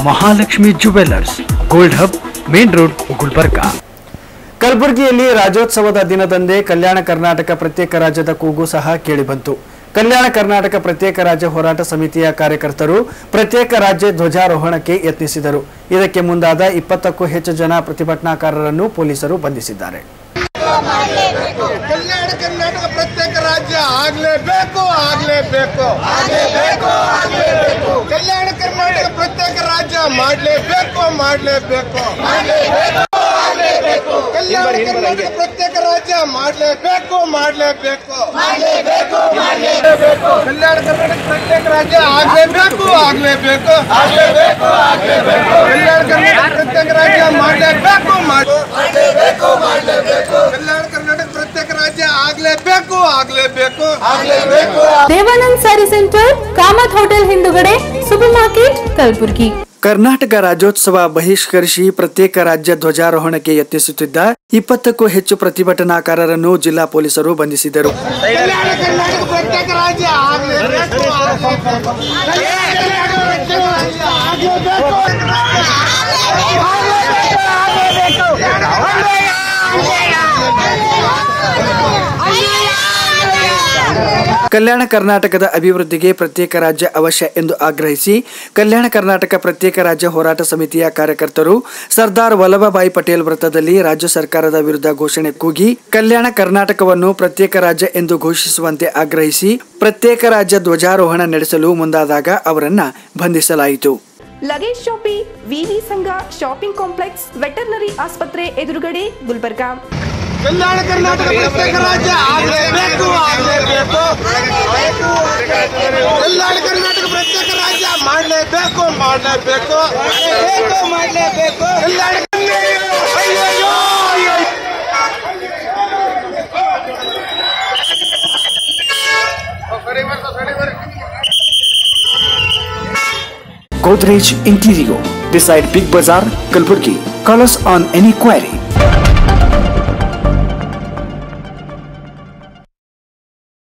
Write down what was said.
Mahalakshmi jewellers gold hub main road Gulbarga ಕಲಬುರಗಿಯಲ್ಲಿ ರಾಜ್ಯೋತ್ಸವದ ದಿನದಂದೇ ಕಲ್ಯಾಣ ಕರ್ನಾಟಕ ಪ್ರತ್ಯೇಕ ರಾಜ್ಯದ ಕೂಗು ಸಹ ಕೇಳಿಬಂತು ಕಲ್ಯಾಣ ಕರ್ನಾಟಕ ಪ್ರತ್ಯೇಕ ರಾಜ್ಯ ಹೋರಾಟ ಸಮಿತಿಯ ಕಾರ್ಯಕರ್ತರು ಪ್ರತ್ಯೇಕ ರಾಜ್ಯ ಧ್ವಜಾರೋಹಣಕ್ಕೆ ಯತ್ನಿಸಿದರು ಇದಕ್ಕೆ ಮುಂದಾದ ಇಪ್ಪತ್ತಕ್ಕೂ ಹೆಚ್ಚು ಜನ ಪ್ರತಿಭಟನಾಕಾರರನ್ನು ಪೊಲೀಸರು ಬಂಧಿಸಿದ್ದಾರೆ ಕಲ್ಯಾಣ ಕರ್ನಾಟಕ ಪ್ರತ್ಯೇಕ ರಾಜ್ಯ ಆಗ್ಲೇಬೇಕು ಆಗ್ಲೇಬೇಕು ಕಲ್ಯಾಣ ಕರ್ನಾಟಕ ಪ್ರತ್ಯೇಕ ರಾಜ್ಯ ಮಾಡ್ಲೇಬೇಕು ಮಾಡ್ಲೇಬೇಕು ಕಲ್ಯಾಣ ಕರ್ನಾಟಕ ಪ್ರತ್ಯೇಕ ರಾಜ್ಯ ಮಾಡ್ಲೇಬೇಕು ಮಾಡ್ಲೇಬೇಕು ಕಲ್ಯಾಣ ಕರ್ನಾಟಕ ಪ್ರತ್ಯೇಕ ರಾಜ್ಯ ಆಗ್ಲೇಬೇಕು ಆಗ್ಲೇಬೇಕು ಕಲ್ಯಾಣ ಕರ್ನಾಟಕ ಪ್ರತ್ಯೇಕ ರಾಜ್ಯ ಮಾಡ್ಲೇಬೇಕು ಮಾಡ್ಲೇಬೇಕು ಕಲ್ಯಾಣ ಕರ್ನಾಟಕ ಪ್ರತ್ಯೇಕ ರಾಜ್ಯ ಆಗ್ಲೇಬೇಕು ಆಗ್ಲೇಬೇಕು ಆಗ್ಲೇಬೇಕು ದೇವಾನಂದ್ ಸ್ಯಾರಿ ಸೆಂಟರ್ ಕಾಮತ್ ಹೋಟೆಲ್ ಹಿಂದುಗಡೆ ಸೂಪರ್ ಮಾರ್ಕೆಟ್ ಕಲಬುರ್ಗಿ ಕರ್ನಾಟಕ ರಾಜ್ಯೋತ್ಸವ ಬಹಿಷ್ಕರಿಸಿ ಪ್ರತ್ಯೇಕ ರಾಜ್ಯ ಧ್ವಜಾರೋಹಣಕ್ಕೆ ಯತ್ನಿಸುತ್ತಿದ್ದ ಇಪ್ಪತ್ತಕ್ಕೂ ಹೆಚ್ಚು ಪ್ರತಿಭಟನಾಕಾರರನ್ನು ಜಿಲ್ಲಾ ಪೊಲೀಸರು ಬಂಧಿಸಿದರು ಕಲ್ಯಾಣ ಕರ್ನಾಟಕ ಪ್ರತ್ಯೇಕ ರಾಜ್ಯ ಆಗ್ಲೇಬೇಕು ಆಗ್ಲೇಬೇಕು. ಕಲ್ಯಾಣ ಕರ್ನಾಟಕ ಪ್ರತ್ಯೇಕ ರಾಜ್ಯ ಆಗ್ಲೇಬೇಕು ಆಗ್ಲೇಬೇಕು, ಆಗ್ಲೇಬೇಕು. ಕಲ್ಯಾಣ ಕರ್ನಾಟಕದ ಅಭಿವೃದ್ಧಿಗೆ ಪ್ರತ್ಯೇಕ ರಾಜ್ಯ ಅವಶ್ಯ ಎಂದು ಆಗ್ರಹಿಸಿ ಕಲ್ಯಾಣ ಕರ್ನಾಟಕ ಪ್ರತ್ಯೇಕ ರಾಜ್ಯ ಹೋರಾಟ ಸಮಿತಿಯ ಕಾರ್ಯಕರ್ತರು ಸರ್ದಾರ್ ವಲ್ಲಭಭಾಯಿ ಪಟೇಲ್ ವೃತ್ತದಲ್ಲಿ ರಾಜ್ಯ ಸರ್ಕಾರದ ವಿರುದ್ಧ ಘೋಷಣೆ ಕೂಗಿ ಕಲ್ಯಾಣ ಕರ್ನಾಟಕವನ್ನು ಪ್ರತ್ಯೇಕ ರಾಜ್ಯ ಎಂದು ಘೋಷಿಸುವಂತೆ ಆಗ್ರಹಿಸಿ ಪ್ರತ್ಯೇಕ ರಾಜ್ಯ ಧ್ವಜಾರೋಹಣ ನಡೆಸಲು ಮುಂದಾದಾಗ ಅವರನ್ನ ಬಂಧಿಸಲಾಯಿತು ಲಗೇಜ್ ಶಾಪಿ ವಿವಿ ಸಂಘ ಶಾಪಿಂಗ್ ಕಾಂಪ್ಲೆಕ್ಸ್ ವೆಟರ್ನರಿ ಆಸ್ಪತ್ರೆ ಎದುರುಗಡೆ ಗುಲ್ಬರ್ಗಾ ಕಲ್ಯಾಣ ಕರ್ನಾಟಕ ಪ್ರತ್ಯೇಕ ರಾಜ್ಯ ಆಗ್ಲೇಬೇಕು ಆಗ್ಲೇಬೇಕು ಕಲ್ಯಾಣ ಕರ್ನಾಟಕ ಪ್ರತ್ಯೇಕ ರಾಜ್ಯ ಮಾಡಲೇಬೇಕು ಮಾಡಲೇಬೇಕು ಮಾಡಲೇಬೇಕು ಕಲ್ಯಾಣ ಅಯ್ಯಯ್ಯೋ, ಅಯ್ಯಯ್ಯೋ. Godrej Interior beside Big Bazaar, Kalburgi. Call us on any query.